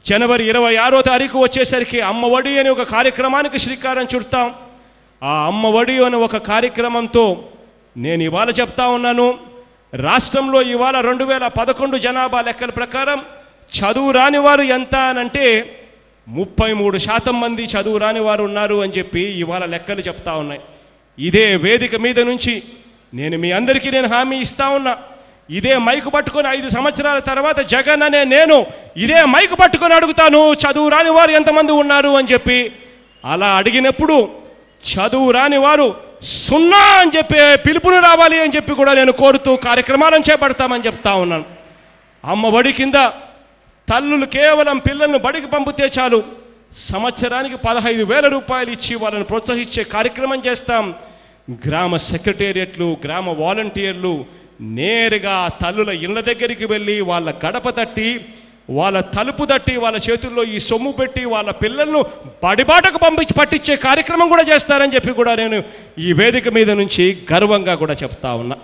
జనవరి ఇరవై ఆరో తారీఖు వచ్చేసరికి అమ్మఒడి అనే ఒక కార్యక్రమానికి శ్రీకారం చుడతాం ఆ అమ్మఒడి అనే ఒక కార్యక్రమంతో నేను ఇవాళ చెప్తా ఉన్నాను రాష్ట్రంలో ఇవాళ రెండు వేల పదకొండు జనాభా లెక్కల ప్రకారం చదువు రాని వారు ఎంత అనంటే ముప్పై మూడు శాతం మంది చదువు రాని వారు ఉన్నారు అని చెప్పి ఇవాళ లెక్కలు చెప్తా ఉన్నాయి ఇదే వేదిక మీద నుంచి నేను మీ అందరికీ నేను హామీ ఇస్తా ఉన్నా ఇదే మైకు పట్టుకొని ఐదు సంవత్సరాల తర్వాత జగన్ అనే నేను ఇదే మైకు పట్టుకొని అడుగుతాను చదువు రాని వారు ఎంతమంది ఉన్నారు అని చెప్పి అలా అడిగినప్పుడు చదువు రాని వారు సున్నా అని చెప్పి పిలుపుని రావాలి అని చెప్పి కూడా నేను కోరుతూ కార్యక్రమాలను చేపడతామని చెప్తా ఉన్నాను అమ్మ ఒడి కింద తల్లులు కేవలం పిల్లలను బడికి పంపితే చాలు సంవత్సరానికి పదహైదు వేల రూపాయలు ఇచ్చి వాళ్ళని ప్రోత్సహించే కార్యక్రమం చేస్తాం గ్రామ సెక్రటేరియట్లు గ్రామ వాలంటీర్లు నేరుగా తల్లుల ఇళ్ళ దగ్గరికి వెళ్ళి వాళ్ళ గడప తట్టి వాళ్ళ తలుపు తట్టి వాళ్ళ చేతుల్లో ఈ సొమ్ము పెట్టి వాళ్ళ పిల్లలను బడిబాటకు పంపించి పట్టించే కార్యక్రమం కూడా చేస్తారని చెప్పి కూడా నేను ఈ వేదిక మీద నుంచి గర్వంగా కూడా చెప్తా ఉన్నా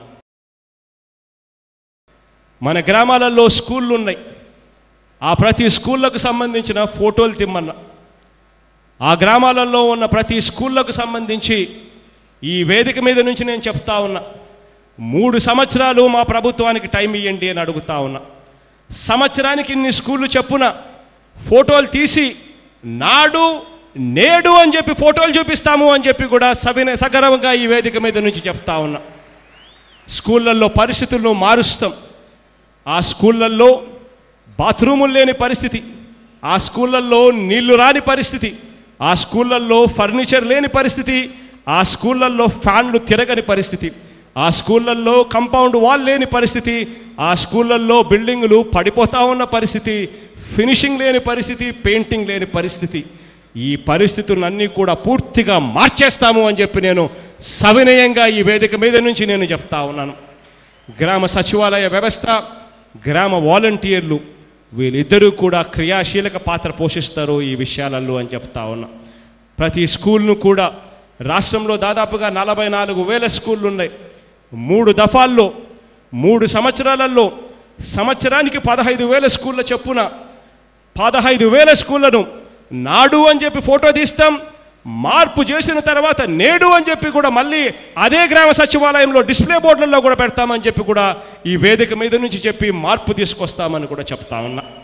మన గ్రామాలలో స్కూళ్ళు ఉన్నాయి ఆ ప్రతి స్కూళ్ళకు సంబంధించిన ఫోటోలు తిమ్మన్నా ఆ గ్రామాలలో ఉన్న ప్రతి స్కూళ్ళకు సంబంధించి ఈ వేదిక మీద నుంచి నేను చెప్తా ఉన్నా మూడు సంవత్సరాలు మా ప్రభుత్వానికి టైం ఇవ్వండి అని అడుగుతా ఉన్నా సంవత్సరానికి ఇన్ని స్కూళ్ళు చెప్పున ఫోటోలు తీసి నాడు నేడు అని చెప్పి ఫోటోలు చూపిస్తాము అని చెప్పి కూడా సవిన సగర్వంగా ఈ వేదిక మీద నుంచి చెప్తా ఉన్నా స్కూళ్ళల్లో పరిస్థితులను మారుస్తాం ఆ స్కూళ్ళల్లో బాత్రూములు లేని పరిస్థితి ఆ స్కూళ్ళల్లో నీళ్లు రాని పరిస్థితి ఆ స్కూళ్ళల్లో ఫర్నిచర్ లేని పరిస్థితి ఆ స్కూళ్ళల్లో ఫ్యాన్లు తిరగని పరిస్థితి ఆ స్కూళ్ళల్లో కంపౌండ్ వాల్ లేని పరిస్థితి ఆ స్కూళ్ళల్లో బిల్డింగులు పడిపోతా ఉన్న పరిస్థితి ఫినిషింగ్ లేని పరిస్థితి పెయింటింగ్ లేని పరిస్థితి ఈ పరిస్థితులన్నీ కూడా పూర్తిగా మార్చేస్తాము అని చెప్పి నేను సవినయంగా ఈ వేదిక మీద నుంచి నేను చెప్తా ఉన్నాను గ్రామ సచివాలయ వ్యవస్థ గ్రామ వాలంటీర్లు వీళ్ళిద్దరూ కూడా క్రియాశీలక పాత్ర పోషిస్తారు ఈ విషయాలలో అని చెప్తా ఉన్నా ప్రతి స్కూల్ను కూడా రాష్ట్రంలో దాదాపుగా నలభై నాలుగు వేల స్కూళ్ళు ఉన్నాయి మూడు దఫాల్లో మూడు సంవత్సరాలలో సంవత్సరానికి పదహైదు వేల స్కూళ్ళ చొప్పున పదహైదు వేల స్కూళ్లను నాడు అని చెప్పి ఫోటో తీస్తాం మార్పు చేసిన తర్వాత నేడు అని చెప్పి కూడా మళ్ళీ అదే గ్రామ సచివాలయంలో డిస్ప్లే బోర్డులలో కూడా పెడతామని చెప్పి కూడా ఈ వేదిక మీద నుంచి చెప్పి మార్పు తీసుకొస్తామని కూడా చెప్తా ఉన్నా